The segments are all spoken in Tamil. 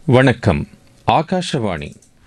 வணக்கம் ஆகாஷவாணி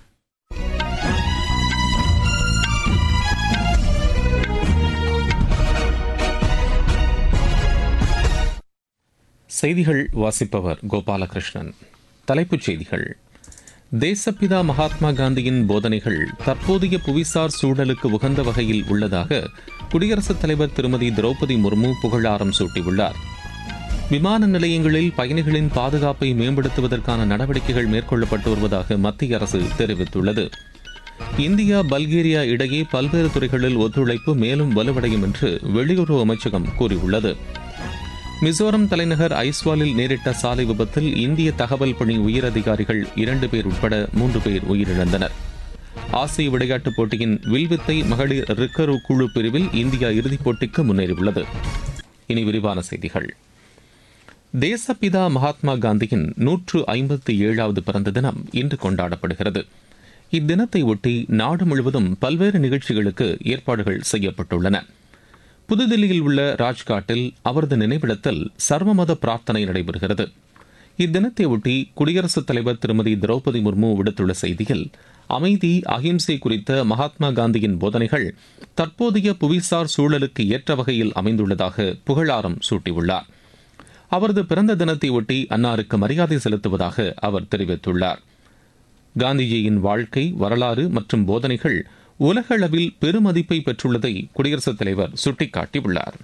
செய்திகள் வாசிப்பவர் கோபாலகிருஷ்ணன் தலைப்புச் செய்திகள் தேசப்பிதா மகாத்மா காந்தியின் போதனைகள் தற்போதைய புவிசார் சூழலுக்கு உகந்த வகையில் உள்ளதாக குடியரசுத் தலைவர் திருமதி திரௌபதி முர்மு புகழாரம் சூட்டியுள்ளார் விமான நிலையங்களில் பயணிகளின் பாதுகாப்பை மேம்படுத்துவதற்கான நடவடிக்கைகள் மேற்கொள்ளப்பட்டு வருவதாக மத்திய அரசு தெரிவித்துள்ளது இந்தியா பல்கேரியா இடையே பல்வேறு துறைகளில் ஒத்துழைப்பு மேலும் வலுவடையும் என்று வெளியுறவு அமைச்சகம் கூறியுள்ளது மிசோரம் தலைநகர் ஐஸ்வாலில் நேரிட்ட சாலை விபத்தில் இந்திய தகவல் பணி உயரதிகாரிகள் இரண்டு பேர் உட்பட மூன்று பேர் உயிரிழந்தனர் ஆசிய விளையாட்டுப் போட்டியின் வில்வித்தை மகளிர் ரிக்கரு குழு பிரிவில் இந்தியா இறுதிப் போட்டிக்கு முன்னேறியுள்ளது இனி விரிவான செய்திகள் தேசப்பிதா மகாத்மா காந்தியின் நூற்று ஐம்பத்தி ஏழாவது பிறந்த தினம் இன்று கொண்டாடப்படுகிறது இத்தினத்தை ஒட்டி நாடு முழுவதும் பல்வேறு நிகழ்ச்சிகளுக்கு ஏற்பாடுகள் செய்யப்பட்டுள்ளன புதுதில்லியில் உள்ள ராஜ்காட்டில் அவரது நினைவிடத்தில் சர்வமத பிரார்த்தனை நடைபெறுகிறது இத்தினத்தை ஒட்டி குடியரசுத் தலைவர் திருமதி திரௌபதி முர்மு விடுத்துள்ள செய்தியில் அமைதி அகிம்சை குறித்த மகாத்மா காந்தியின் போதனைகள் தற்போதைய புவிசார் சூழலுக்கு ஏற்ற வகையில் அமைந்துள்ளதாக புகழாரம் சூட்டியுள்ளார் அவரது பிறந்த தினத்தை ஒட்டி அன்னாருக்கு மரியாதை செலுத்துவதாக அவர் தெரிவித்துள்ளார் காந்திஜியின் வாழ்க்கை வரலாறு மற்றும் போதனைகள் உலக அளவில் பெருமதிப்பை பெற்றுள்ளதை குடியரசுத் தலைவர் சுட்டிக்காட்டியுள்ளார்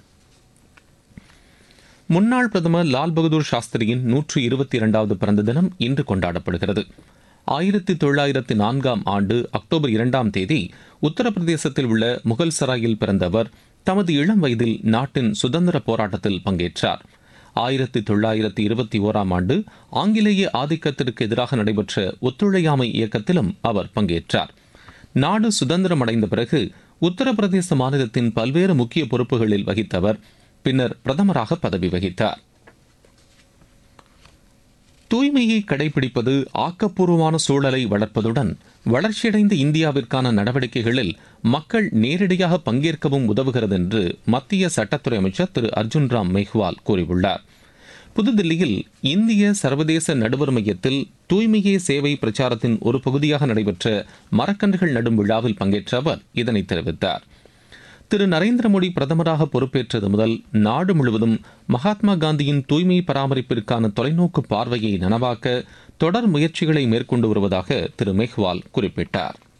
முன்னாள் பிரதமர் லால் பகதூர் சாஸ்திரியின் நூற்று இருபத்தி இரண்டாவது பிறந்த தினம் இன்று கொண்டாடப்படுகிறது ஆயிரத்தி தொள்ளாயிரத்தி நான்காம் ஆண்டு அக்டோபர் இரண்டாம் தேதி உத்தரப்பிரதேசத்தில் உள்ள முகல் சராயில் பிறந்த அவர் தமது இளம் வயதில் நாட்டின் சுதந்திர போராட்டத்தில் பங்கேற்றார் ஆயிரத்தி தொள்ளாயிரத்தி இருபத்தி ஓராம் ஆண்டு ஆங்கிலேய ஆதிக்கத்திற்கு எதிராக நடைபெற்ற ஒத்துழையாமை இயக்கத்திலும் அவர் பங்கேற்றார் நாடு சுதந்திரம் அடைந்த பிறகு உத்தரப்பிரதேச மாநிலத்தின் பல்வேறு முக்கிய பொறுப்புகளில் வகித்தவர் பின்னர் பிரதமராக பதவி வகித்தார் தூய்மையை கடைபிடிப்பது ஆக்கப்பூர்வமான சூழலை வளர்ப்பதுடன் வளர்ச்சியடைந்த இந்தியாவிற்கான நடவடிக்கைகளில் மக்கள் நேரடியாக பங்கேற்கவும் உதவுகிறது என்று மத்திய சட்டத்துறை அமைச்சர் திரு அர்ஜுன் ராம் மேஹ்வால் கூறியுள்ளார் புதுதில்லியில் இந்திய சர்வதேச நடுவர் மையத்தில் தூய்மையே சேவை பிரச்சாரத்தின் ஒரு பகுதியாக நடைபெற்ற மரக்கன்றுகள் நடும் விழாவில் பங்கேற்ற அவர் இதனை தெரிவித்தார் திரு நரேந்திர மோடி பிரதமராக பொறுப்பேற்றது முதல் நாடு முழுவதும் மகாத்மா காந்தியின் தூய்மை பராமரிப்பிற்கான தொலைநோக்கு பார்வையை நனவாக்க தொடர் முயற்சிகளை மேற்கொண்டு வருவதாக திரு மேஹ்வால் குறிப்பிட்டார்